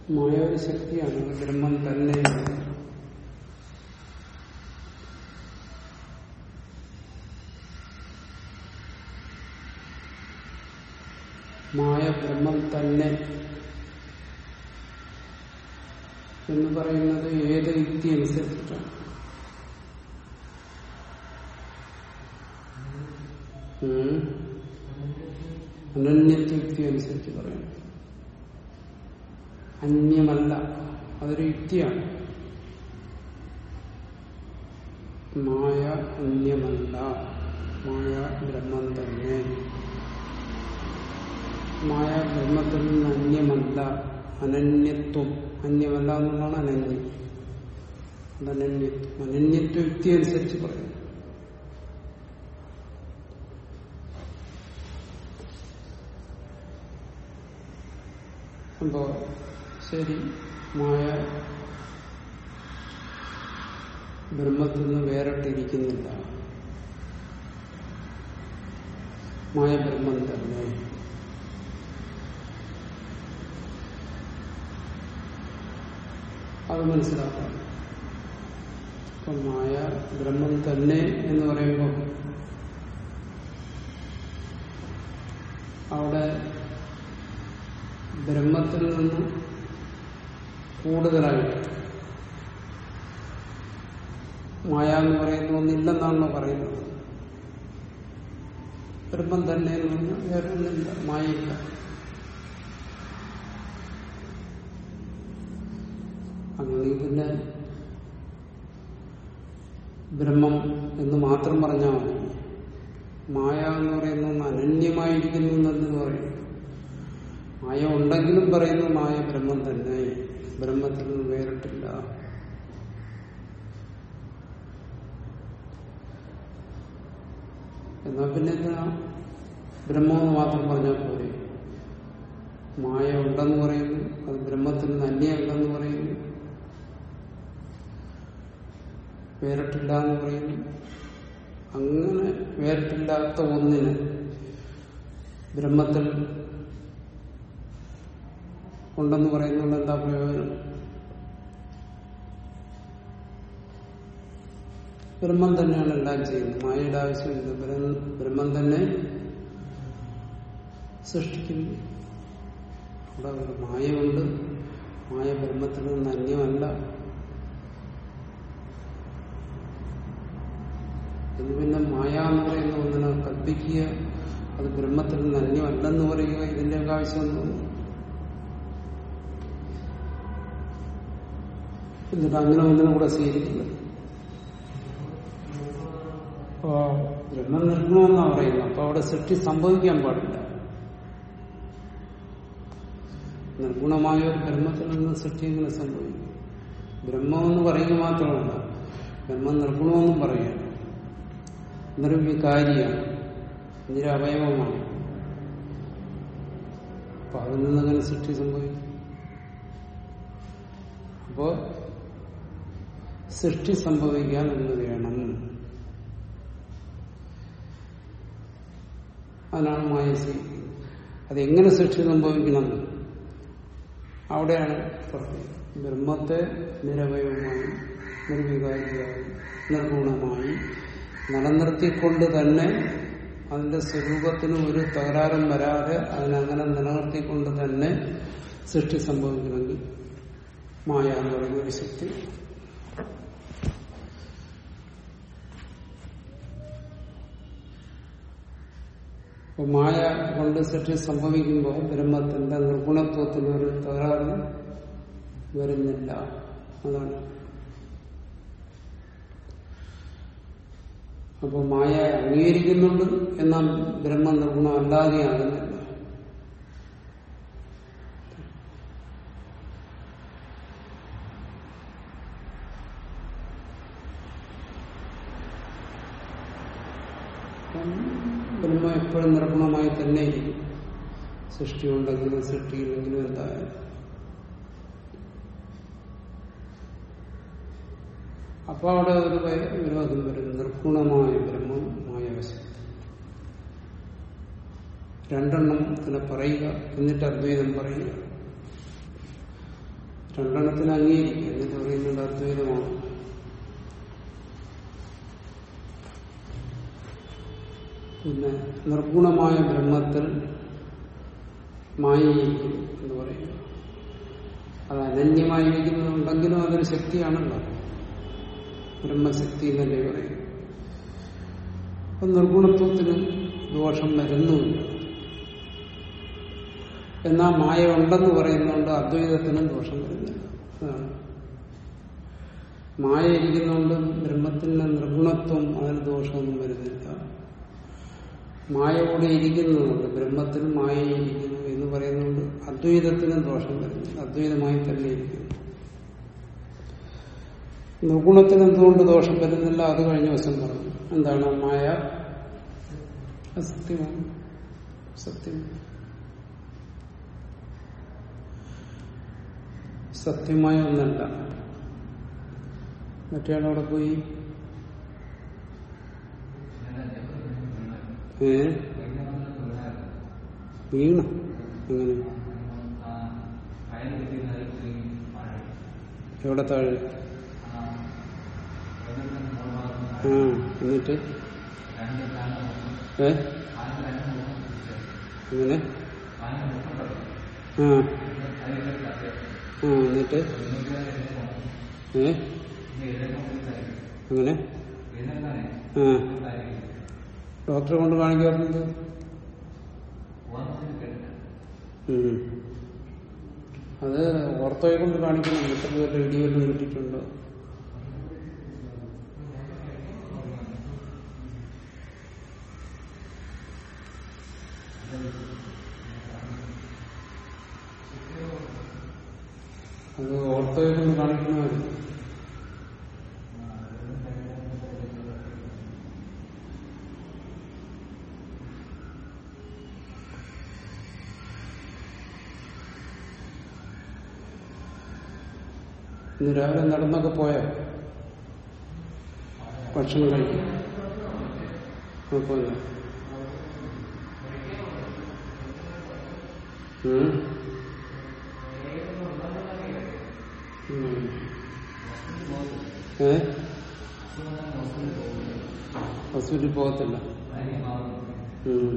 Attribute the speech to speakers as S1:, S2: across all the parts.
S1: മായ ഒരു ശക്തിയാണ് അത് ബ്രഹ്മം തന്നെ മായ ബ്രഹ്മം തന്നെ എന്ന് പറയുന്നത് ഏത് യുക്തി അനുസരിച്ചിട്ടാണ് ഉം. അനന്യത്വ യുക്തി അനുസരിച്ച് പറയുന്നു അന്യമല്ല അതൊരു യുക്തിയാണ് മായ അന്യമല്ല മായ ബ്രഹ്മം തന്നെ മായ ബ്രഹ്മത്തിൽ നിന്ന് അന്യമല്ല അനന്യത്വം അന്യമല്ല എന്നുള്ളതാണ് അനന്യം അത് അനന്യത്വം അനന്യത്വ യുക്തി അനുസരിച്ച് പറയുന്നു അപ്പോ ശരി മായ ബ്രഹ്മത്തിൽ നിന്ന് വേറിട്ടിരിക്കുന്നില്ല മായ ബ്രഹ്മം തന്നെ അത് മനസ്സിലാക്കാം അപ്പൊ മായ ബ്രഹ്മം തന്നെ എന്ന് പറയുമ്പോൾ അവിടെ ബ്രഹ്മത്തിൽ നിന്ന് കൂടുതലായിട്ട് മായ എന്ന് പറയുന്ന ഒന്നില്ലെന്നാണല്ലോ പറയുന്നത് ബ്രഹ്മം തന്നെ എന്ന് പറഞ്ഞാൽ വേറെ ഒന്നില്ല മായയില്ല അങ്ങനെ പിന്നെ ബ്രഹ്മം എന്ന് മാത്രം പറഞ്ഞാൽ മതി മായ എന്ന് പറയുന്ന ഒന്ന് അനന്യമായിരിക്കുന്നു എന്നു പറയും മായ ഉണ്ടെങ്കിലും പറയുന്നു മായ ബ്രഹ്മം തന്നെ ബ്രഹ്മത്തിൽ നിന്ന് വേറിട്ടില്ല എന്നാ പിന്നെ എന്തിനാ ബ്രഹ്മമെന്ന് മാത്രം പറഞ്ഞാൽ പോരെ മായ ഉണ്ടെന്ന് പറയുന്നു അത് ബ്രഹ്മത്തിൽ നിന്ന് അന്യമുണ്ടെന്ന് പറയുന്നു വേറിട്ടില്ല എന്ന് പറയുന്നു അങ്ങനെ വേറിട്ടില്ലാത്ത ഒന്നിന് ബ്രഹ്മത്തിൽ ഉണ്ടെന്ന് പറയുന്നത് എന്താ പ്രയോജനം ബ്രഹ്മം തന്നെയാണ് എല്ലാം ചെയ്യുന്നത് മായയുടെ ആവശ്യമില്ല ബ്രഹ്മ- ബ്രഹ്മം തന്നെ സൃഷ്ടിക്കുന്നു അവിടെ ഒരു മായയുണ്ട് മായ ബ്രഹ്മത്തിൽ നിന്ന് അന്യമല്ല എന്ന് പിന്നെ മായ എന്ന് പറയുന്ന ഒന്നിനെ കൽപ്പിക്കുക അത് ബ്രഹ്മത്തിൽ നിന്ന് അന്യമല്ലെന്ന് പറയുക ഇതിന്റെയൊക്കെ ആവശ്യമൊന്നും എന്നിട്ട് അങ്ങനെ ഒന്നിനും കൂടെ സ്വീകരിക്കില്ല അപ്പോ ബ്രഹ്മം നിർഗുണമെന്നാ പറയുന്നത് അപ്പൊ അവിടെ സൃഷ്ടി സംഭവിക്കാൻ പാടില്ല നിർഗുണമായ ഒരു ബ്രഹ്മത്തിൽ നിന്ന് സൃഷ്ടി എങ്ങനെ സംഭവിക്കും ബ്രഹ്മമെന്ന് പറയുക മാത്രമല്ല ബ്രഹ്മം നിർഗുണമെന്നും പറയുക നിർവികാരിയാണ് നിരവയവമാണ് അപ്പൊ അതിൽ നിന്നങ്ങനെ സൃഷ്ടി സംഭവിക്കും അപ്പോ സൃഷ്ടി സംഭവിക്കാൻ എന്ന് വേണം അതിനാണ് മായ സ്വീകരിക്കുന്നത് അതെങ്ങനെ സൃഷ്ടി സംഭവിക്കണം അവിടെയാണ് പറഞ്ഞത് ബ്രഹ്മത്തെ നിരവയവമായി നിർവികാരിയായി നിർഗുണമായി നിലനിർത്തിക്കൊണ്ട് തന്നെ അതിന്റെ സ്വരൂപത്തിന് ഒരു തകരാറും വരാതെ അതിനങ്ങനെ നിലനിർത്തിക്കൊണ്ട് തന്നെ സൃഷ്ടി സംഭവിക്കണമെങ്കിൽ മായ എന്ന് പറയുന്ന ഒരു ശക്തി അപ്പൊ മായ കൊണ്ട് സൃഷ്ടി സംഭവിക്കുമ്പോൾ ബ്രഹ്മത്തിന്റെ നിർഗുണത്വത്തിന് ഒരു തകരാറ് വരുന്നില്ല അതാണ് അപ്പൊ മായ അംഗീകരിക്കുന്നുണ്ട് എന്നാൽ ബ്രഹ്മ നിർഗുണം അല്ലാതെയാകുന്നില്ല അപ്പം ബ്രഹ്മ എപ്പോഴും നിർഗുണമായി തന്നെ ഇരിക്കും സൃഷ്ടി ഉണ്ടെങ്കിലും സൃഷ്ടിയില്ലെങ്കിലും എന്തായാലും അപ്പൊ അവിടെ ഒരു വയ- വിരോധം വരും നിർഗുണമായ ബ്രഹ്മം മായാവശക്തി രണ്ടെണ്ണം തന്നെ പറയുക എന്നിട്ട് അദ്വൈതം പറയുക രണ്ടെണ്ണത്തിന് അംഗീകരിക്കും എന്നിട്ട് പറയുന്നത് അദ്വൈതമാണ് പിന്നെ നിർഗുണമായ ബ്രഹ്മത്തിൽ മായയിരിക്കും എന്ന് പറയുന്നു അത് അനന്യമായിരിക്കുന്നുണ്ടെങ്കിലും അതൊരു ശക്തിയാണല്ലോ ബ്രഹ്മശക്തി എന്നല്ലേ പറയും അപ്പൊ നിർഗുണത്വത്തിന് ദോഷം വരുന്നുമില്ല എന്നാൽ മായ ഉണ്ടെന്ന് പറയുന്നുണ്ട് അദ്വൈതത്തിനും ദോഷം വരുന്നില്ല അതാണ് മായ ഇരിക്കുന്നതുകൊണ്ട് ബ്രഹ്മത്തിന്റെ നിർഗുണത്വം അതിന് ദോഷമൊന്നും വരുന്നില്ല മായ കൂടെ ഇരിക്കുന്നതുകൊണ്ട് ബ്രഹ്മത്തിൽ മായ ഇരിക്കുന്നു എന്ന് പറയുന്നതുകൊണ്ട് അദ്വൈതത്തിനും ദോഷം വരുന്നില്ല അദ്വൈതമായി തന്നെ ഇരിക്കുന്നു നിർഗുണത്തിന് എന്തുകൊണ്ട് ദോഷം വരുന്നില്ല അത് കഴിഞ്ഞ ദിവസം പറഞ്ഞു എന്താണ് മായ അസത്യമാണ് സത്യം സത്യമായ ഒന്നല്ല മറ്റേയാളവിടെ പോയി ഏ വീണ എങ്ങനെ എവിടെ താഴെ ആ എന്നിട്ട് ഏ എങ്ങനെ ആ ആ എന്നിട്ട് ഏ അങ്ങനെ ആ ഡോക്ടറെ കൊണ്ട് കാണിക്കാറുണ്ട് ഉം. അത് ഓർത്തോയെ കൊണ്ട് കാണിക്കണം എത്ര പേരുടെ ഇടിവെല്ലാം കിട്ടിയിട്ടുണ്ടോ അത് ഓർത്തോയെ കൊണ്ട് കാണിക്കണമായിരുന്നു ഇന്ന് രാവിലെ നടന്നൊക്കെ പോയോ ഭക്ഷണം കഴിക്കും കുഴപ്പമില്ല ഉം? ഉം. ഏ ഹോസ്പിറ്റലിൽ പോകത്തില്ല ഉം.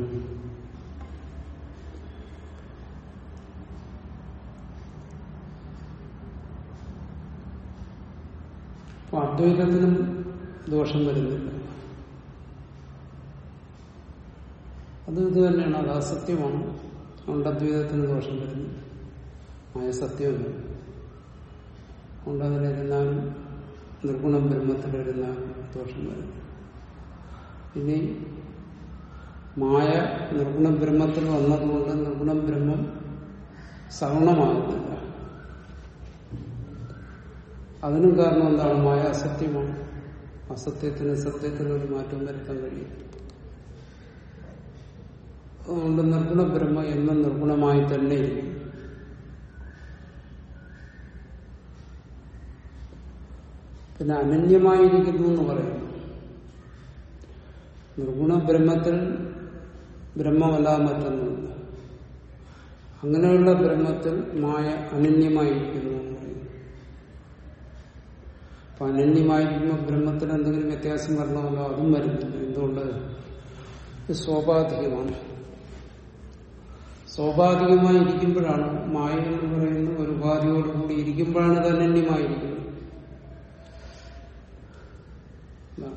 S1: അപ്പൊ അദ്വൈതത്തിനും ദോഷം വരുന്നില്ല അത് ഇത് തന്നെയാണ് അത് അസത്യമാണ് അതുകൊണ്ട് അദ്വൈതത്തിന് ദോഷം വരുന്നില്ല ആയ സത്യമല്ല അതുകൊണ്ട് അതിലിരുന്നാലും നിർഗുണം ബ്രഹ്മത്തിലിരുന്നാലും ദോഷം വരുന്നു ഇനി മായ നിർഗുണം ബ്രഹ്മത്തിൽ വന്നതുകൊണ്ട് നിർഗുണം ബ്രഹ്മം സഗുണമാകുന്നില്ല അതിനും കാരണം എന്താണ് മായ അസത്യമാണ് അസത്യത്തിന് സത്യത്തിന് ഒരു മാറ്റം വരുത്താൻ കഴിയും അതുകൊണ്ട് നിർഗുണ ബ്രഹ്മ എന്നും നിർഗുണമായി തന്നെ ഇരിക്കും പിന്നെ അനന്യമായിരിക്കുന്നു എന്ന് പറയുന്നു നിർഗുണ ബ്രഹ്മത്തിൽ ബ്രഹ്മമല്ലാതെ മറ്റൊന്നുമില്ല അങ്ങനെയുള്ള ബ്രഹ്മത്തിൽ മായ അനന്യമായിരിക്കുന്നു എന്ന് പറയുന്നു അപ്പൊ അനന്യമായിരിക്കുന്ന ബ്രഹ്മത്തിൽ എന്തെങ്കിലും വ്യത്യാസം വരണമല്ലോ അതും വരുന്നില്ല എന്തുകൊണ്ട് ഇത് സ്വാഭാവികമാണ് സ്വാഭാവികമായി ഇരിക്കുമ്പോഴാണ് മായ എന്ന് പറയുന്ന ഒരു ഉപാധിയോടുകൂടി ഇരിക്കുമ്പോഴാണ് ഇത് അനന്യമായിരിക്കുന്നത് ഇതാണ്.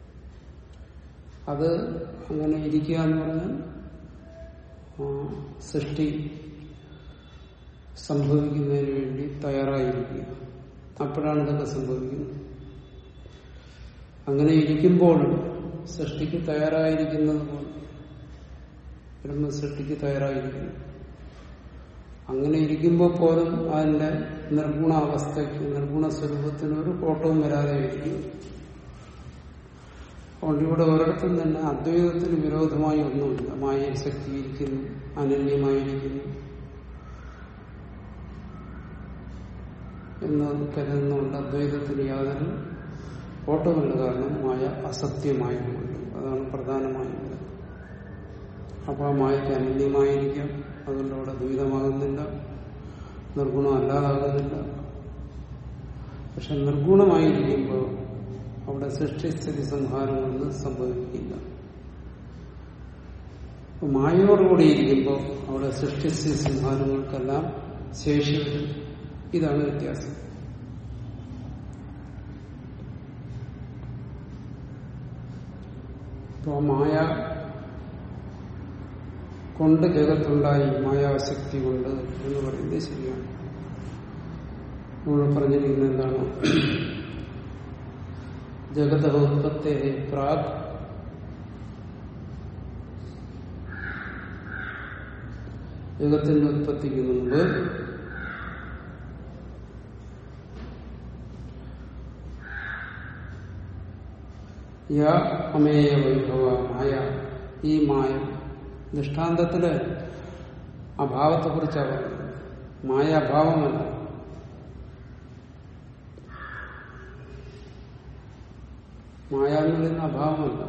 S1: അത് അങ്ങനെ ഇരിക്കുക എന്ന് പറഞ്ഞാൽ ആ, സൃഷ്ടി സംഭവിക്കുന്നതിന് വേണ്ടി തയ്യാറായിരിക്കുക അപ്പോഴാണ് ഇതൊക്കെ സംഭവിക്കുന്നത് അങ്ങനെ ഇരിക്കുമ്പോഴും സൃഷ്ടിക്ക് തയ്യാറായിരിക്കുന്നത് പോലെ ബ്രഹ്മസൃഷ്ടിക്ക് തയ്യാറായിരിക്കുന്നു അങ്ങനെ ഇരിക്കുമ്പോൾ പോലും അതിന്റെ നിർഗുണ അവസ്ഥയ്ക്ക് നിർഗുണ സ്വരൂപത്തിന് ഒരു കോട്ടവും വരാതെ ഇരിക്കുന്നു അതുകൊണ്ട് ഇവിടെ ഒരിടത്തും തന്നെ അദ്വൈതത്തിന് വിരോധമായി ഒന്നുമില്ല മായയിൽ ശക്തിയിരിക്കുന്നു അനന്യമായിരിക്കുന്നു എന്ന് കരുതുന്നുണ്ട് അദ്വൈതത്തിന് യാതൊരു കോട്ടമില്ല കാരണം മായ അസത്യമായതുകൊണ്ട് അതാണ് പ്രധാനമായും വരുന്നത്. അപ്പൊ ആ മായയ്ക്ക് അനന്യമായിരിക്കാം അതുകൊണ്ട് അവിടെ ദ്വൈതമാകുന്നില്ല നിർഗുണം അല്ലാതാകുന്നില്ല പക്ഷെ നിർഗുണമായിരിക്കുമ്പോൾ അവിടെ സൃഷ്ടിസ്ഥിതി സംഹാരങ്ങളൊന്നും സംഭവിക്കില്ല അപ്പൊ മായയോടുകൂടി ഇരിക്കുമ്പോൾ അവിടെ സൃഷ്ടിസ്ഥിതി സംഹാരങ്ങൾക്കെല്ലാം ശേഷി വരും ഇതാണ് വ്യത്യാസം ഇപ്പൊ മായ കൊണ്ട് ജഗത്തുണ്ടായി മായാശക്തി കൊണ്ട് എന്ന് പറയുന്നത് ശരിയാണ് നമ്മൾ പറഞ്ഞിരിക്കുന്നത് എന്താണ് ജഗതോത്പത്തെ പ്രാഗ് ജഗത്തിന്റെ ഉത്പത്തിക്ക് മുമ്പ് യ അമേയ വൈഭവ മായ ഈ മായ ദൃഷ്ടാന്തത്തില് അഭാവത്തെ കുറിച്ചാണ് പറയുന്നത് മായ അഭാവമല്ല മായ എന്ന് പറയുന്ന അഭാവമല്ല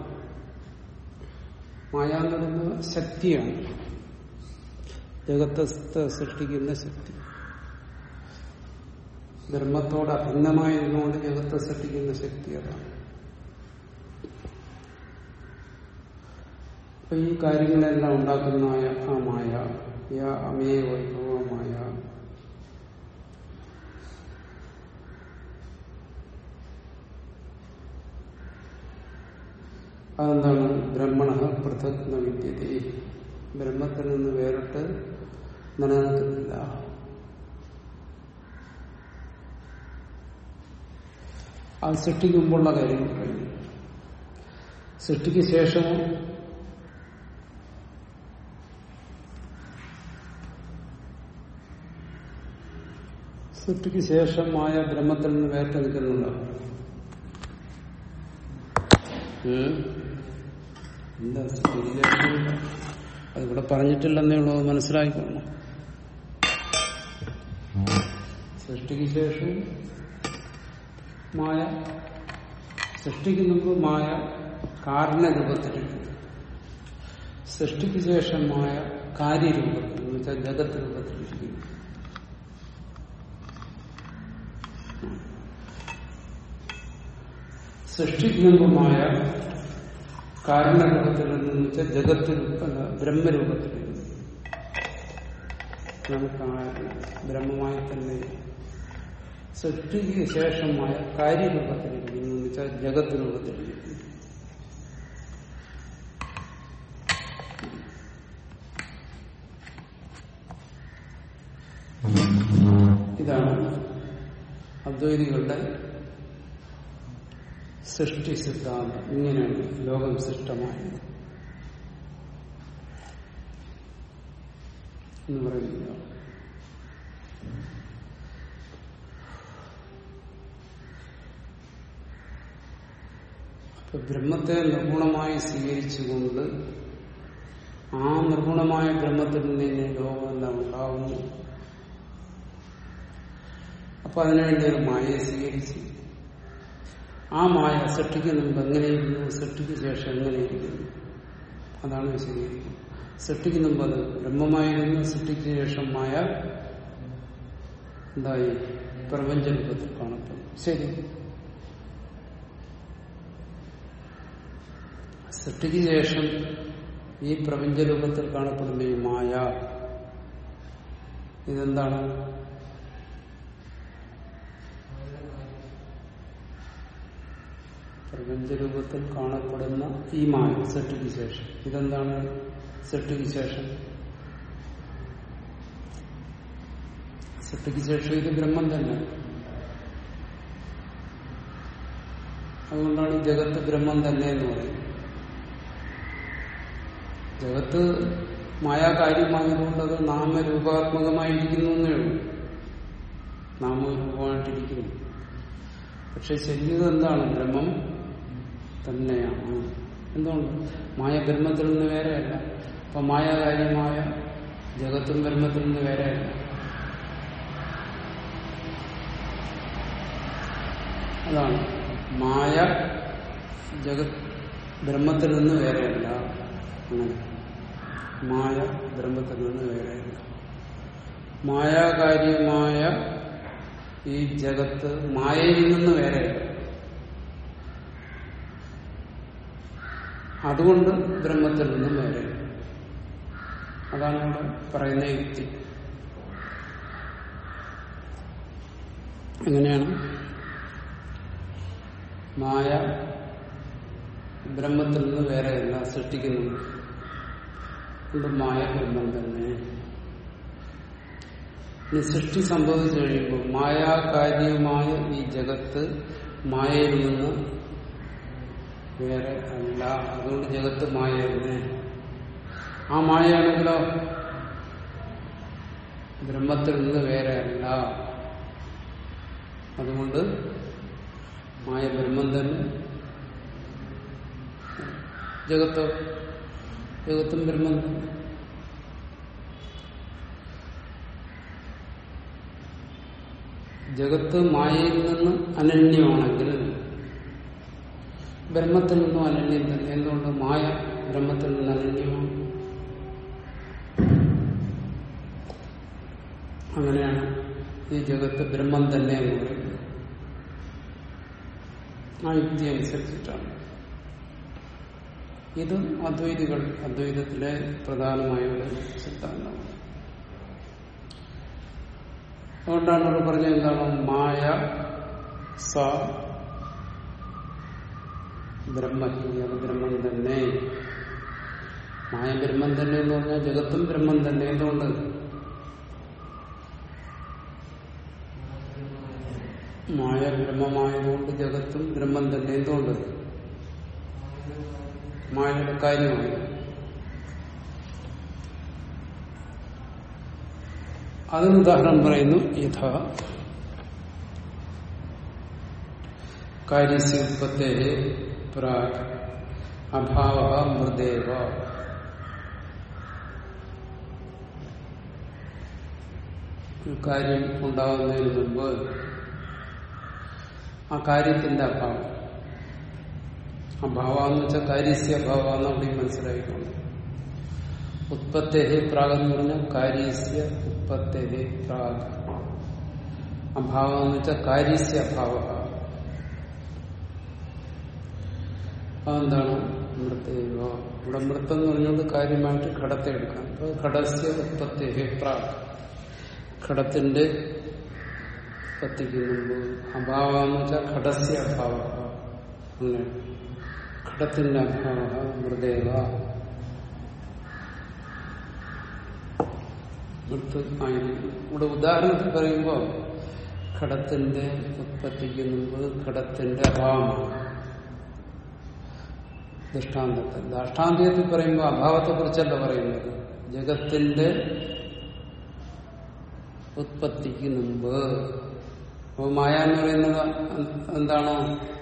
S1: മായ എന്ന് പറയുന്നത് ശക്തിയാണ് ജഗത്തെ സൃഷ്ടിക്കുന്ന ശക്തി ബ്രഹ്മത്തോട് അഭിന്നമായിരുന്നുകൊണ്ട് ജഗത്തെ സൃഷ്ടിക്കുന്ന ശക്തി അതാണ് അപ്പൊ ഈ കാര്യങ്ങളെല്ലാം ഉണ്ടാക്കുന്നതായ ആ മായ യ അമേ വൈഭവമായ അതെന്താണ് ബ്രഹ്മണ പൃഥക് ന വിദ്യത ബ്രഹ്മത്തിൽ നിന്ന് വേറിട്ട് നിലനിൽക്കുന്നില്ല അത് സൃഷ്ടിക്കുമ്പോഴുള്ള കാര്യം പറയുന്നു സൃഷ്ടിക്ക് ശേഷമോ സൃഷ്ടിക്ക് ശേഷമായ ബ്രഹ്മത്തിൽ നിന്ന് വേറിട്ട് നിൽക്കുന്നുണ്ടോ ഉം? എന്താ സ്ഥിരീകരിക്കുന്നില്ല അതിവിടെ പറഞ്ഞിട്ടില്ലെന്നേ ഉള്ളൂ അത് മനസ്സിലാക്കിക്കൊള്ളണം സൃഷ്ടിക്ക് ശേഷം മായ സൃഷ്ടിക്ക് മുമ്പ് മായ കാരണരൂപത്തിലിരിക്കുന്നു സൃഷ്ടിക്ക് ശേഷം മായ കാര്യരൂപത്തിൽ എന്ന് വെച്ചാൽ ജഗത്ത് രൂപത്തിലിരിക്കുന്നു സൃഷ്ടിക്ക് മുമ്പ് മായ കാരണരൂപത്തിൽ എന്ന് വെച്ചാൽ ജഗത്ത് രൂപ- അല്ല, ബ്രഹ്മരൂപത്തിലിരുന്നു നമുക്ക് ബ്രഹ്മമായി തന്നെ സൃഷ്ടിക്ക് ശേഷമായ കാര്യരൂപത്തിലിരിക്കുന്നു എന്ന് വെച്ചാൽ ജഗത്ത് രൂപത്തിലിരിക്കുന്നു ഇതാണ് അദ്വൈതികളുടെ സൃഷ്ടി സിദ്ധാന്തം ഇങ്ങനെയാണ് ലോകം സൃഷ്ടമായത് എന്ന് പറയുന്നത് അപ്പൊ ബ്രഹ്മത്തെ നിർഗുണമായി സ്വീകരിച്ചുകൊണ്ട് ആ നിർഗുണമായ ബ്രഹ്മത്തിൽ നിന്ന് തന്നെ ലോകമെല്ലാം ഉണ്ടാവുന്നു അപ്പൊ അതിനുവേണ്ടി ഒരു മായയെ സ്വീകരിച്ചു ആ മായ സൃഷ്ടിക്ക് മുമ്പ് എങ്ങനെയിരുന്നു സൃഷ്ടിക്ക് ശേഷം എങ്ങനെയിരിക്കുന്നു അതാണ് വിശദീകരിക്കുന്നത് സൃഷ്ടിക്ക് മുമ്പ് അത് ബ്രഹ്മമായിരുന്നു സൃഷ്ടിക്ക് ശേഷം മായ എന്തായി പ്രപഞ്ച രൂപത്തിൽ കാണപ്പെടും ശരി സൃഷ്ടിക്ക് ശേഷം ഈ പ്രപഞ്ച രൂപത്തിൽ കാണപ്പെടുന്ന ഈ മായ ഇതെന്താണ് പ്രപഞ്ചരൂപത്തിൽ കാണപ്പെടുന്ന ഈ മായ സൃഷ്ടിക്ക് ശേഷം ഇതെന്താണ് സൃഷ്ടിക്ക് ശേഷം സൃഷ്ടിക്ക് ശേഷം ഇത് ബ്രഹ്മം തന്നെ അതുകൊണ്ടാണ് ഈ ജഗത്ത് ബ്രഹ്മം തന്നെ എന്ന് പറയുന്നത് ജഗത്ത് മായാകാര്യമായതുകൊണ്ട് അത് നാമരൂപാത്മകമായിരിക്കുന്നു എന്നേ ഉള്ളൂ നാമരൂപമായിട്ടിരിക്കുന്നു പക്ഷെ ശരിക്കും എന്താണ് ബ്രഹ്മം തന്നെയാണ് എന്തുകൊണ്ട് മായ ബ്രഹ്മത്തിൽ നിന്ന് വേറെയല്ല അപ്പൊ മായാകാര്യമായ ജഗത്തും ബ്രഹ്മത്തിൽ നിന്ന് വേറെയല്ല അതാണ് മായ ജഗത് ബ്രഹ്മത്തിൽ നിന്ന് വേറെയല്ല അങ്ങനെ മായ ബ്രഹ്മത്തിൽ നിന്ന് വേറെയല്ല മായാകാര്യമായ ഈ ജഗത്ത് മായയിൽ നിന്ന് വേറെയാണ് അതുകൊണ്ട് ബ്രഹ്മത്തിൽ നിന്നും വേറെ അതാണ് ഇവിടെ പറയുന്ന യുക്തി എങ്ങനെയാണ് മായ ബ്രഹ്മത്തിൽ നിന്ന് വേറെയല്ല സൃഷ്ടിക്കുന്നത് ഇത് മായ ബ്രഹ്മം തന്നെ ഇനി സൃഷ്ടി സംഭവിച്ചു കഴിയുമ്പോൾ മായാകാര്യമായ ഈ ജഗത്ത് മായയിൽ നിന്ന് വേറെ അല്ല അതുകൊണ്ട് ജഗത്ത് മായ തന്നെ ആ മായയാണെങ്കിലോ ബ്രഹ്മത്തിൽ നിന്ന് വേറെ അല്ല അതുകൊണ്ട് മായ ബ്രഹ്മം തന്നെ ജഗത്തോ ജഗത്തും ബ്രഹ്മം തന്നെ ജഗത്ത് മായയിൽ നിന്ന് അനന്യമാണെങ്കിൽ ബ്രഹ്മത്തിൽ നിന്നും അനന്യം തന്നെ എന്തുകൊണ്ട് മായ ബ്രഹ്മത്തിൽ നിന്ന് അനന്യമാണ് അങ്ങനെയാണ് ഈ ജഗത്ത് ബ്രഹ്മം തന്നെ എന്ന് പറയുന്നത് ആ യുക്തി അനുസരിച്ചിട്ടാണ് ഇത് അദ്വൈതികൾ അദ്വൈതത്തിലെ പ്രധാനമായ ഒരു സിദ്ധാന്തമാണ് അതുകൊണ്ടാണ് അവർ പറഞ്ഞത് എന്താണ് മായ സ ബ്രഹ്മഹി അത് ബ്രഹ്മം തന്നെ മായ ബ്രഹ്മം തന്നെ എന്ന് പറഞ്ഞാൽ ജഗത്തും ബ്രഹ്മം തന്നെ എന്തുകൊണ്ട് മായ ബ്രഹ്മമായതുകൊണ്ട് ജഗത്തും ബ്രഹ്മം തന്നെ എന്തുകൊണ്ട് മായയുടെ കാര്യമാണ് അതിന് ഉദാഹരണം പറയുന്നു യഥ കാര്യസ്യ ഉത്പത്തേ പ്രാഗ് അഭാവ മൃദേവ ഒരു കാര്യം ഉണ്ടാകുന്നതിന് മുമ്പ് ആ കാര്യത്തിന്റെ അഭാവം അഭാവ എന്ന് വെച്ചാൽ കാര്യസ്യ അഭാവ എന്ന് അവിടെ മനസ്സിലായിക്കൊണ്ട് ഉത്പത്തേ പ്രാഗ് എന്ന് പറഞ്ഞാൽ കാര്യസ്യ ഉത്പത്തേ പ്രാഗ് അഭാവം എന്ന് വെച്ചാൽ കാര്യസ്യ അഭാവ അതെന്താണ് മൃത്തേവ ഇവിടെ മൃത്തം എന്ന് പറഞ്ഞുകൊണ്ട് കാര്യമായിട്ട് ഘടത്തെ എടുക്കാം അപ്പൊ ഘടസ്യ ഉത്പത്തേ പ്രാഗ് ഘടത്തിന്റെ ഉത്പത്തിക്ക് മുമ്പ് അഭാവ എന്ന് വെച്ചാൽ ഘടസ്യ അഭാവ അങ്ങനെ ഘടത്തിന്റെ അഭാവ മൃദേവ മൃത്ത് ആയിരിക്കും ഇവിടെ ഉദാഹരണത്തിൽ പറയുമ്പോൾ ഘടത്തിന്റെ ഉത്പത്തിക്ക് മുമ്പ് ഘടത്തിന്റെ അഭാവമാണ് ദൃഷ്ടാന്തത്തിൽ ദാഷ്ടാന്തികത്തിൽ പറയുമ്പോൾ അഭാവത്തെ കുറിച്ചല്ല പറയുന്നത് ജഗത്തിന്റെ ഉത്പത്തിക്ക് മുമ്പ് അപ്പൊ മായ എന്ന് പറയുന്നത് എന്താണോ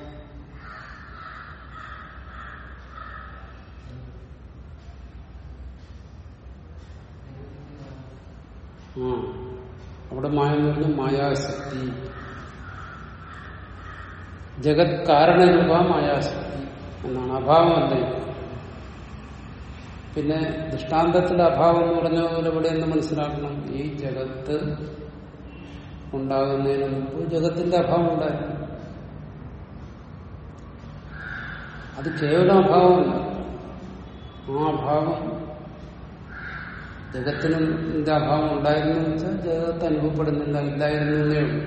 S1: ആ അവിടെ മായ എന്ന് പറഞ്ഞാൽ മായാശക്തി ജഗത് കാരണരൂപ മായാശക്തി എന്നാണ് അഭാവമല്ല ഇത്. പിന്നെ ദൃഷ്ടാന്തത്തിന്റെ അഭാവം എന്ന് പറഞ്ഞ പോലെ ഇവിടെ എന്ന് മനസ്സിലാക്കണം ഈ ജഗത്ത് ഉണ്ടാകുന്നതിന് മുമ്പ് ജഗത്തിന്റെ അഭാവം ഉണ്ടായിരുന്നു അത് കേവലം അഭാവമല്ല ആ അഭാവം ജഗത്തിന് ഇതിന്റെ അഭാവം ഉണ്ടായിരുന്നു എന്ന് വെച്ചാൽ ജഗത്ത് അനുഭവപ്പെടുന്നില്ല ഇല്ലായിരുന്നു എന്നേ ഉള്ളൂ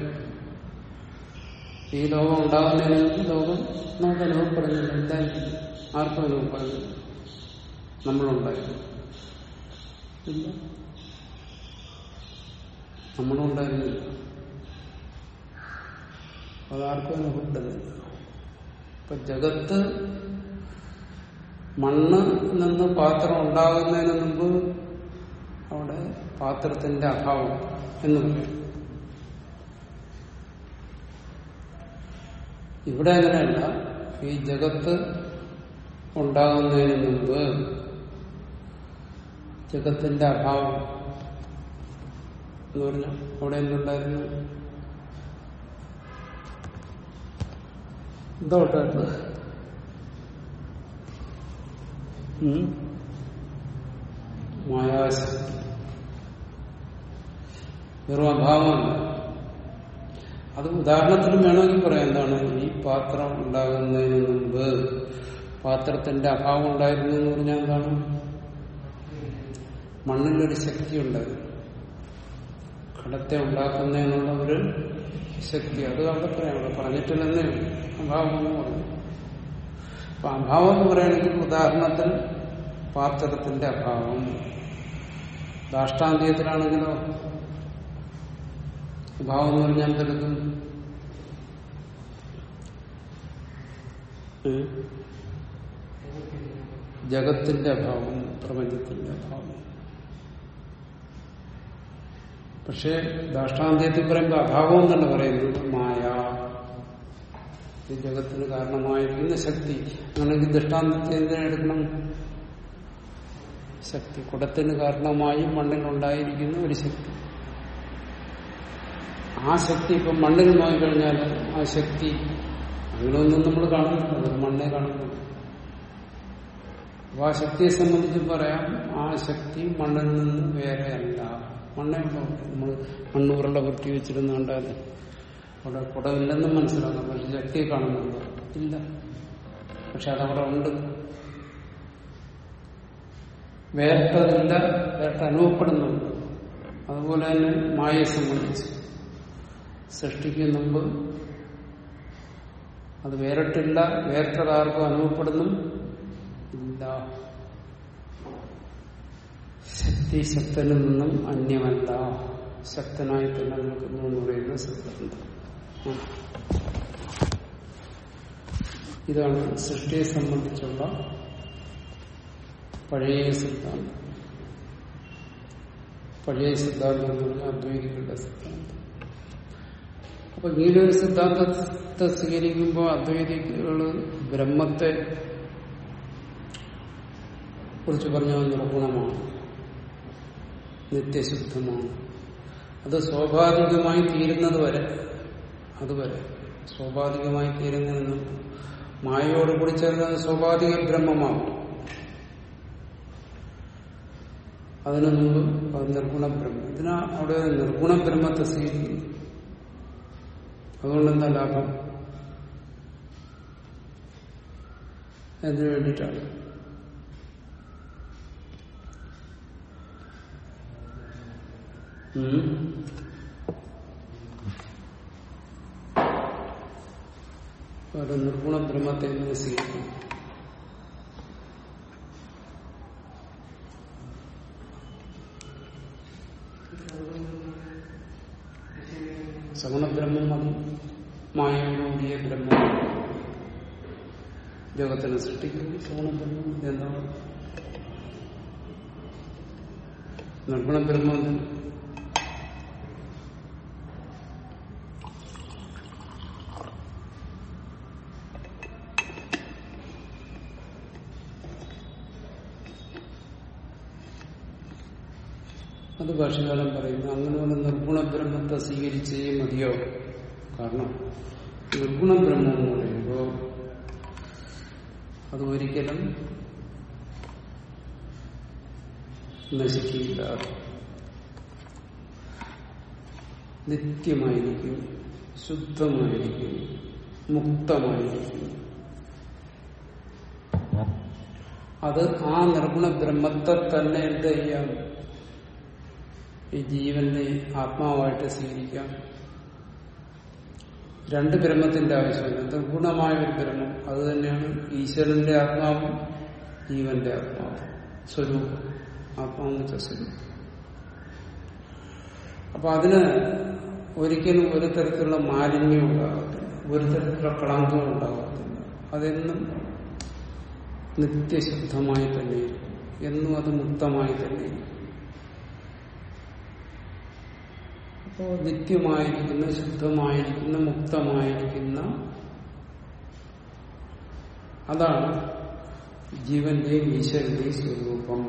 S1: ഈ ലോകം ഉണ്ടാകുന്നതിന് മുമ്പ് ലോകം നമുക്ക് അനുഭവപ്പെടുന്നില്ല ഇല്ലായിരുന്നു ആർക്കും അനുഭവപ്പെടുന്നില്ല നമ്മളുണ്ടായിരുന്നു ഇല്ല നമ്മളും ഉണ്ടായിരുന്നില്ല അതാർക്കും അനുഭവപ്പെടുന്നില്ല ഇപ്പൊ ജഗത്ത് മണ്ണ് നിന്ന് പാത്രം ഉണ്ടാകുന്നതിന് മുമ്പ് അവിടെ പാത്രത്തിന്റെ അഭാവം എന്ന് പറയും ഇവിടെ അങ്ങനെയല്ല ഈ ജഗത്ത് ഉണ്ടാകുന്നതിന് മുമ്പ് ജഗത്തിന്റെ അഭാവം എന്ന് പറഞ്ഞാൽ അവിടെ എന്തുണ്ടായിരുന്നു എന്തോട്ടായിരുന്നു മായാശക്തി വെറും അഭാവമല്ല അത് ഉദാഹരണത്തിനും വേണമെങ്കിൽ പറയാം എന്താണ് ഈ പാത്രം ഉണ്ടാകുന്നതിന് മുമ്പ് പാത്രത്തിന്റെ അഭാവം ഉണ്ടായിരുന്നു എന്ന് പറഞ്ഞാൽ എന്താണ് മണ്ണിലൊരു ശക്തി ഉണ്ടായിരുന്നു കടത്തെ ഉണ്ടാക്കുന്നതിനുള്ള ഒരു ശക്തി അത് അവിടെ പറയാം അവിടെ പറഞ്ഞിട്ടില്ലെന്നേ ഉള്ളൂ. അഭാവം എന്ന് പറഞ്ഞു അപ്പൊ അഭാവം എന്ന് പറയുകയാണെങ്കിൽ ഉദാഹരണത്തിൽ പാത്രത്തിന്റെ അഭാവം ദാഷ്ടാന്ത്യത്തിലാണെങ്കിലോ അഭാവം എന്ന് പറഞ്ഞാൽ എന്തെടുക്കും ഏ? ജഗത്തിന്റെ അഭാവം പ്രപഞ്ചത്തിന്റെ അഭാവം പക്ഷെ ദാഷ്ടാന്ത്യത്തിൽ പറയുമ്പോൾ അഭാവം എന്നല്ല പറയുന്നത് മായ ഈ ജഗത്തിന് കാരണമായിരിക്കുന്ന ശക്തി അങ്ങനെയെങ്കിൽ ദൃഷ്ടാന്തത്തെ എന്തിനാ എടുക്കണം ശക്തി കുടത്തിന് കാരണമായി മണ്ണിലുണ്ടായിരിക്കുന്ന ഒരു ശക്തി ആ ശക്തി ഇപ്പം മണ്ണിൽ നോക്കിക്കഴിഞ്ഞാൽ ആ ശക്തി അങ്ങനെയൊന്നും നമ്മൾ കാണുന്നില്ല അത് മണ്ണെ കാണുന്നുള്ളൂ അപ്പൊ ആ ശക്തിയെ സംബന്ധിച്ച് പറയാം ആ ശക്തി മണ്ണിൽ നിന്ന് വേറെയല്ല മണ്ണേ ഉള്ളൂ നമ്മൾ മണ്ണൂറുള്ള വൃത്തി വെച്ചിരുന്ന് കണ്ടാൽ അവിടെ കുടമില്ലെന്നും മനസ്സിലാക്കാം പക്ഷെ ശക്തിയെ കാണുന്നുണ്ടോ ഇല്ല പക്ഷെ അതവിടെ ഉണ്ട് വേർത്തതില്ല വേർട്ട് അനുഭവപ്പെടുന്നുണ്ട് അതുപോലെ തന്നെ മായയെ സംബന്ധിച്ച് സൃഷ്ടിക്ക് മുമ്പ് അത് വേറിട്ടില്ല വേർത്തതാർക്കും അനുഭവപ്പെടുന്നു ഇല്ല ശക്തി ശക്തനിൽ നിന്നും അന്യമല്ല ശക്തനായി തന്നെ നിൽക്കുന്നു എന്ന് പറയുന്ന സിദ്ധാന്തം ഉം. ഇതാണ് സൃഷ്ടിയെ സംബന്ധിച്ചുള്ള പഴയ സിദ്ധാന്തം പഴയ സിദ്ധാന്തം എന്ന് പറഞ്ഞാൽ അദ്വൈതികളുടെ സിദ്ധാന്തം അപ്പൊ ഇങ്ങനൊരു സിദ്ധാന്തത്തെ സ്വീകരിക്കുമ്പോൾ അദ്വൈതികള് ബ്രഹ്മത്തെ കുറിച്ച് പറഞ്ഞ നിർഗുണമാണ് നിത്യശുദ്ധമാണ് അത് സ്വാഭാവികമായി തീരുന്നത് വരെ അതുവരെ സ്വാഭാവികമായി തീരുന്നതിന് മായയോട് കൂടി ചേർന്നത് സ്വാഭാവിക ബ്രഹ്മമാകും അതിനു മുമ്പ് അത് നിർഗുണ ബ്രഹ്മം ഇതിനാ അവിടെ നിർഗുണ ബ്രഹ്മത്തെ സ്വീകരിക്കുന്നു അതുകൊണ്ട് എന്താ ലാഭം എന്തിനു വേണ്ടിയിട്ടാണ് ഉം. ഒരു നിർഗുണ ബ്രഹ്മത്തെ എങ്ങനെ സ്വീകരിക്കും സഗുണബ്രഹ്മം മതി മായയോടുകൂടിയ ബ്രഹ്മം ജഗത്തിനെ സൃഷ്ടിക്കുന്നു സഗുണബ്രഹ്മം എന്താണ് നിർഗുണബ്രഹ്മം എന്താണ്? അത് ഭാഷകാലം പറയുന്നു അങ്ങനെയുള്ള നിർഗുണ ബ്രഹ്മത്തെ സ്വീകരിച്ചേ മതിയോ കാരണം നിർഗുണ ബ്രഹ്മം എന്ന് പറയുമ്പോൾ അത് ഒരിക്കലും നശിക്കില്ല നിത്യമായിരിക്കും ശുദ്ധമായിരിക്കും മുക്തമായിരിക്കും അത് ആ നിർഗുണ ബ്രഹ്മത്തെ തന്നെ എന്ത് ചെയ്യാം ഈ ജീവന്റെ ആത്മാവായിട്ട് സ്വീകരിക്കാം രണ്ട് ബ്രഹ്മത്തിന്റെ ആവശ്യമില്ല നിർഗുണമായ ഒരു ബ്രഹ്മം അത് തന്നെയാണ് ഈശ്വരന്റെ ആത്മാവും ജീവന്റെ ആത്മാവും സ്വരൂപം ആത്മാവെന്ന് വെച്ച സ്വരൂപം അപ്പൊ അതിന് ഒരിക്കലും ഒരു തരത്തിലുള്ള മാലിന്യം ഉണ്ടാകത്തില്ല ഒരു തരത്തിലുള്ള കളങ്കവും ഉണ്ടാകത്തില്ല അതെന്നും നിത്യശുദ്ധമായി തന്നെ ഇരിക്കും. എന്നും അത് മുക്തമായി തന്നെ ഇരിക്കും. അപ്പോ നിത്യമായിരിക്കുന്ന ശുദ്ധമായിരിക്കുന്ന മുക്തമായിരിക്കുന്ന അതാണ് ജീവന്റെയും ഈശ്വരന്റെയും സ്വരൂപം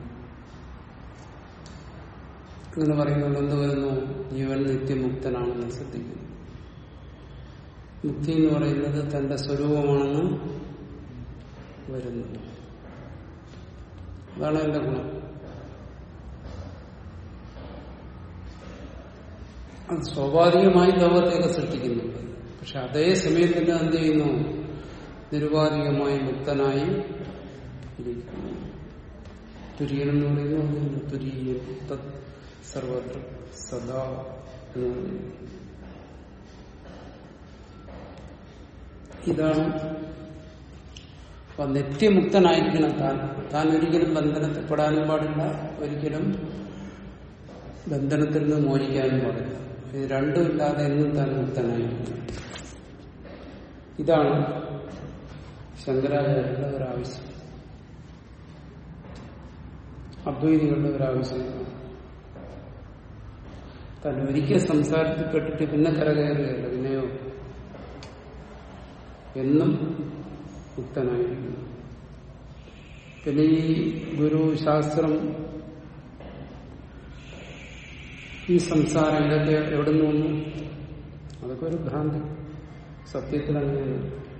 S1: അങ്ങനെ പറയുന്നത് എന്ത് വരുന്നു ജീവൻ നിത്യമുക്തനാണെന്ന് ശ്രദ്ധിക്കുന്നു മുക്തി എന്ന് പറയുന്നത് തന്റെ സ്വരൂപമാണെന്ന് വരുന്നു അതാണ് എന്റെ ഗുണം അത് സ്വാഭാവികമായി ലോകത്തെയൊക്കെ സൃഷ്ടിക്കുന്നുണ്ട് പക്ഷെ അതേ സമയത്ത് തന്നെ എന്ത് ചെയ്യുന്നു നിരുപാധികമായി മുക്തനായി ഇരിക്കുന്നു തുര്യൻ എന്ന് പറയുന്നത് തുരീയ തത് സർവത്ര സദാ എന്ന് പറയുന്നു ഇതാണ് അപ്പൊ നിത്യമുക്തനായിരിക്കണം താൻ താൻ ഒരിക്കലും ബന്ധനത്തിൽപ്പെടാനും പാടില്ല ഒരിക്കലും ബന്ധനത്തിൽ നിന്ന് മോചിക്കാനും പാടില്ല ഇത് രണ്ടും ഇല്ലാതെ എന്നും താൻ മുക്തനായിരിക്കണം ഇതാണ് ശങ്കരാചാര്യരുടെ ഒരാവശ്യം അദ്വൈതികളുടെ ഒരാവശ്യം താൻ ഒരിക്കൽ സംസാരത്തിൽ പെട്ടിട്ട് പിന്നെ കരകയറുകയല്ല പിന്നെയോ എന്നും മുക്തനായിരിക്കുന്നു പിന്നെ ഈ ഗുരു ശാസ്ത്രം ഈ സംസാരം ഇതൊക്കെ എവിടെ നിന്ന് വന്നു അതൊക്കെ ഒരു ഭ്രാന്തി സത്യത്തിൽ അങ്ങനെയാണ്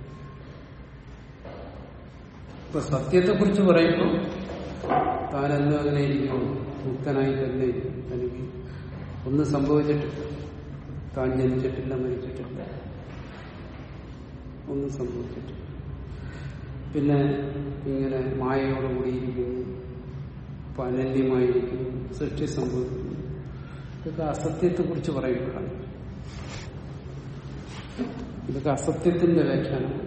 S1: ഇപ്പൊ സത്യത്തെ കുറിച്ച് പറയുമ്പോൾ താനെന്നും അങ്ങനെ ഇരിക്കുന്നു മുക്തനായി തന്നെ ഇരിക്കും. തനിക്ക് ഒന്നും സംഭവിച്ചിട്ടില്ല താൻ ജനിച്ചിട്ടില്ല മരിച്ചിട്ടില്ല ഒന്നും സംഭവിച്ചിട്ടില്ല പിന്നെ ഇങ്ങനെ മായയോടുകൂടിയിരിക്കുന്നു ഇപ്പൊ അനന്യമായിരിക്കുന്നു സൃഷ്ടി സംഭവിക്കുന്നു ഇതൊക്കെ അസത്യത്തെ കുറിച്ച് പറയുമ്പോഴാണ് ഇതൊക്കെ അസത്യത്തിന്റെ വ്യാഖ്യാനമാണ്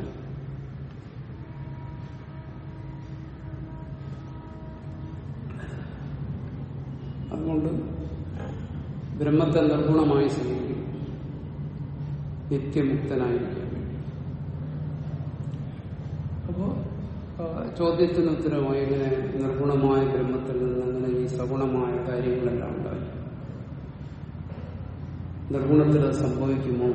S1: അതുകൊണ്ട് ബ്രഹ്മത്തെ നിർഗുണമായി സ്വീകരിക്കും നിത്യമുക്തനായിരിക്കും അപ്പോ ആ, ചോദ്യത്തിന് ഉത്തരമായി ഇങ്ങനെ നിർഗുണമായ ബ്രഹ്മത്തിൽ നിന്ന് അങ്ങനെ ഈ സഗുണമായ കാര്യങ്ങളെല്ലാം ഉണ്ടായി നിർഗുണത്തിൽ അത് സംഭവിക്കുമോ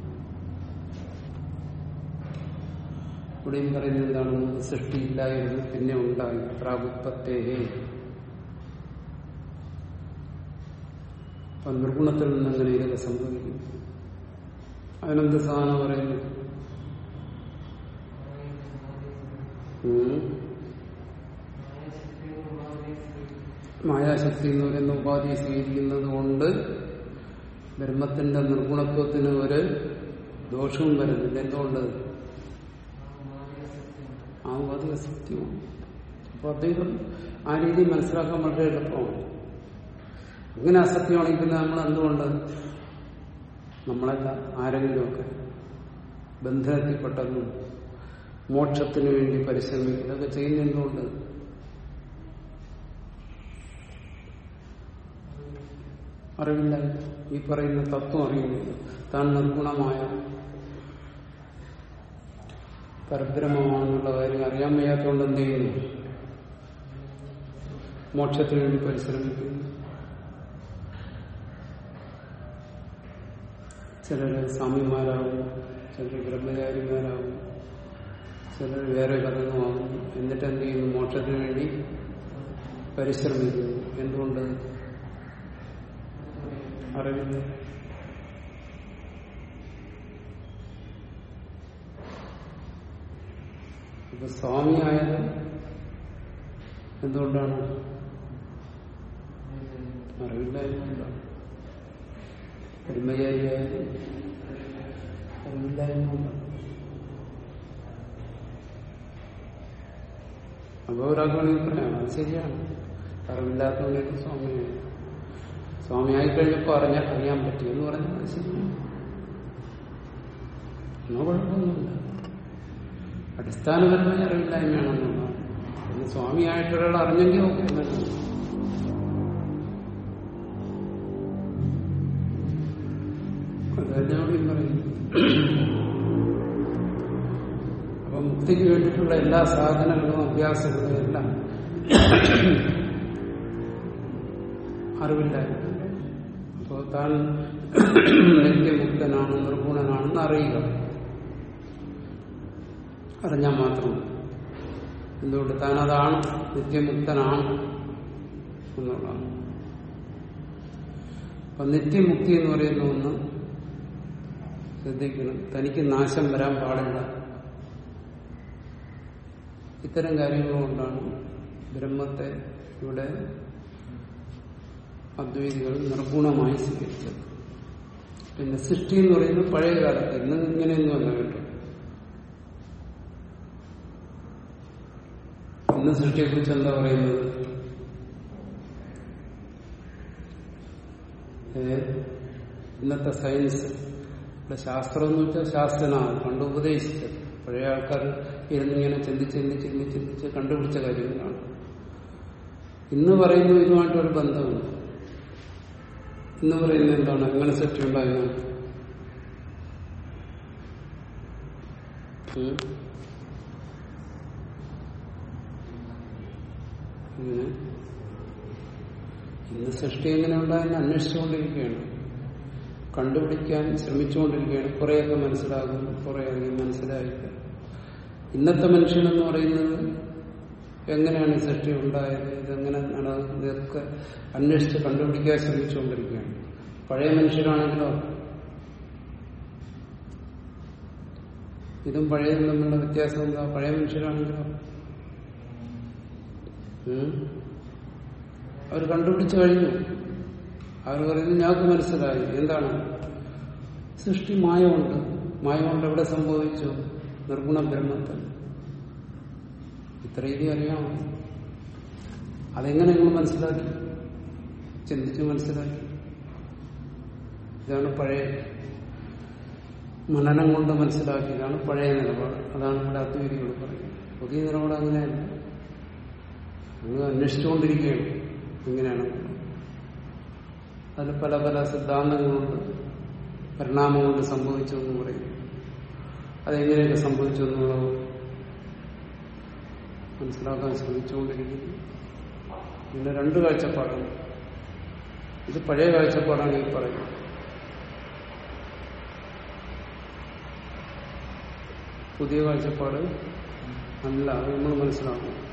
S1: ഇവിടെയും പറയുന്നത് എന്താണ് നമുക്ക് സൃഷ്ടിയില്ലായിരുന്നു പിന്നെ ഉണ്ടായി പ്രാഗുപ്പത്തേഹേ അപ്പൊ നിർഗുണത്തിൽ നിന്ന് എങ്ങനെ ഇതൊക്കെ സംഭവിക്കും അതിനെന്ത് സാധനം പറയുന്നു ഉം. മായാശക്തി എന്ന് പറയുന്ന ഉപാധി സ്വീകരിക്കുന്നത് കൊണ്ട് ബ്രഹ്മത്തിന്റെ നിർഗുണത്വത്തിന് ഒരു ദോഷവും വരുന്നില്ല എന്തുകൊണ്ട് ആ ഉപാധി അസത്യമാണ് അപ്പൊ അദ്ദേഹം ആ രീതി മനസ്സിലാക്കാൻ വളരെ എളുപ്പമാണ് ഇങ്ങനെ അസത്യമാണെങ്കിൽ പിന്നെ നമ്മൾ എന്തുകൊണ്ട് നമ്മളല്ല ആരെങ്കിലുമൊക്കെ ബന്ധനത്തിൽപ്പെട്ടെന്നും മോക്ഷത്തിന് വേണ്ടി പരിശ്രമിക്കുന്നതൊക്കെ ചെയ്യുന്ന എന്തുകൊണ്ട് അറിവില്ല ഈ പറയുന്ന തത്വം അറിയുന്നില്ല താൻ നിർഗുണമായ പരബ്രഹ്മമാണെന്നുള്ള കാര്യം അറിയാൻ വയ്യാത്തതുകൊണ്ട് എന്ത് ചെയ്യുന്നു മോക്ഷത്തിന് വേണ്ടി പരിശ്രമിക്കുന്നു ചിലര് സ്വാമിമാരാകും ചിലർ ബ്രഹ്മചാരിമാരാകും ചിലർ വേറെ പലതുമാകും എന്നിട്ട് എന്ത് ചെയ്യുന്നു മോക്ഷത്തിന് വേണ്ടി പരിശ്രമിക്കുന്നു എന്തുകൊണ്ട് അറിവില്ല ഇപ്പൊ സ്വാമിയായത് എന്തുകൊണ്ടാണ് അറിവില്ലായ്മകൊണ്ടാണ് ബ്രഹ്മചാരിയായത് അറിവില്ലായ്മകൊണ്ടാണ് അപ്പൊ ഒരാൾക്ക് വേണമെങ്കിൽ പറയാം അത് ശരിയാണ് അറിവില്ലാത്തതുകൊണ്ടൊക്കെ സ്വാമിയായി സ്വാമിയായി കഴിഞ്ഞപ്പോ അറിഞ്ഞ അറിയാൻ പറ്റി എന്ന് പറഞ്ഞാൽ അത് ശരിയാണ് എന്നോ കുഴപ്പമൊന്നുമില്ല അടിസ്ഥാനപരമായ അറിവില്ലായ്മയാണെന്നുള്ളതാണ് പിന്നെ സ്വാമിയായിട്ടൊരാൾ അറിഞ്ഞെങ്കിൽ ഓക്കെ എന്നല്ല അതെല്ലാവരും പറയുന്നു അപ്പൊ മുക്തിക്ക് വേണ്ടിയിട്ടുള്ള എല്ലാ സാധനങ്ങളും അഭ്യാസങ്ങളും എല്ലാം അറിവില്ലായ്മ അപ്പോൾ താൻ നിത്യമുക്തനാണ് നിർഗുണനാണെന്ന് അറിയുക അറിഞ്ഞാൽ മാത്രം മതി. എന്തുകൊണ്ട് താൻ അതാണ് നിത്യമുക്തനാണ് എന്നുള്ളതാണ് അപ്പൊ നിത്യമുക്തി എന്ന് പറയുന്ന ഒന്ന് ശ്രദ്ധിക്കണം തനിക്ക് നാശം വരാൻ പാടില്ല ഇത്തരം കാര്യങ്ങൾ കൊണ്ടാണ് ബ്രഹ്മത്തെ ഇവിടെ അദ്വൈതികൾ നിർഗുണമായി സ്വീകരിച്ചത് പിന്നെ സൃഷ്ടി എന്ന് പറയുന്നത് പഴയ കാലത്ത് ഇന്ന് ഇങ്ങനെയൊന്നും അല്ല കേട്ടോ ഇന്ന് സൃഷ്ടിയെ കുറിച്ച് എന്താ പറയുന്നത് ഏ? ഇന്നത്തെ സയൻസ് ഇവിടെ ശാസ്ത്രം എന്ന് വെച്ചാൽ ശാസ്ത്രനാണ് പണ്ട് ഉപദേശിച്ചത് പഴയ ആൾക്കാർ ഇരുന്നിങ്ങനെ ചിന്തിച്ച് ചിന്തിച്ച് ചിന്തിച്ച് ചിന്തിച്ച് കണ്ടുപിടിച്ച കാര്യങ്ങളാണ് ഇന്ന് പറയുന്ന ഇതുമായിട്ടൊരു ബന്ധമുണ്ട് ഇന്ന് പറയുന്നത് എന്താണ് എങ്ങനെ സൃഷ്ടി ഉണ്ടാകുക ഉം? ഇങ്ങനെ ഇന്ന് സൃഷ്ടി എങ്ങനെ ഉണ്ടായെന്ന് അന്വേഷിച്ചുകൊണ്ടിരിക്കുകയാണ് കണ്ടുപിടിക്കാൻ ശ്രമിച്ചുകൊണ്ടിരിക്കുകയാണ് കുറെയൊക്കെ മനസ്സിലാകും കുറേയധികം മനസ്സിലായില്ല ഇന്നത്തെ മനുഷ്യനെന്ന് പറയുന്നത് എങ്ങനെയാണ് ഈ സൃഷ്ടി ഉണ്ടായത് ഇതെങ്ങനെ നടന്നു ഇതൊക്കെ അന്വേഷിച്ച് കണ്ടുപിടിക്കാൻ ശ്രമിച്ചുകൊണ്ടിരിക്കുകയാണ് പഴയ മനുഷ്യരാണെങ്കിലോ ഇതും പഴയതും തമ്മിലുള്ള വ്യത്യാസം എന്താ പഴയ മനുഷ്യരാണെങ്കിലോ ഉം? അവർ കണ്ടുപിടിച്ചു കഴിഞ്ഞു അവർ പറയുന്നത് ഞങ്ങൾക്ക് മനസ്സിലായി എന്താണ് സൃഷ്ടി മായമുണ്ട് മായമുണ്ട് എവിടെ സംഭവിച്ചു നിർഗുണ ബ്രഹ്മത്തിൽ ഇത്ര രീതി അറിയാമോ അതെങ്ങനെ നിങ്ങൾ മനസ്സിലാക്കി ചിന്തിച്ച് മനസ്സിലാക്കി ഇതാണ് പഴയ മനനം കൊണ്ട് മനസ്സിലാക്കിയതാണ് പഴയ നിലപാട് അതാണ് ഇവിടെ അദ്വൈതികൾ പറയുന്നത് പുതിയ നിലപാട് അങ്ങനെയല്ല നിങ്ങൾ അന്വേഷിച്ചുകൊണ്ടിരിക്കുകയാണ് എങ്ങനെയാണ് അതിൽ പല പല സിദ്ധാന്തങ്ങളുണ്ട് പരിണാമം കൊണ്ട് സംഭവിച്ചു എന്ന് പറയും അതെങ്ങനെയൊക്കെ സംഭവിച്ചു എന്നുള്ളത് മനസ്സിലാക്കാൻ ശ്രമിച്ചുകൊണ്ടിരിക്കുന്നു പിന്നെ രണ്ട് കാഴ്ചപ്പാടാണ് ഇത് പഴയ കാഴ്ചപ്പാടാണ് ഈ പറയുന്നത് പുതിയ കാഴ്ചപ്പാട് അല്ല അത് നമ്മൾ മനസ്സിലാക്കണം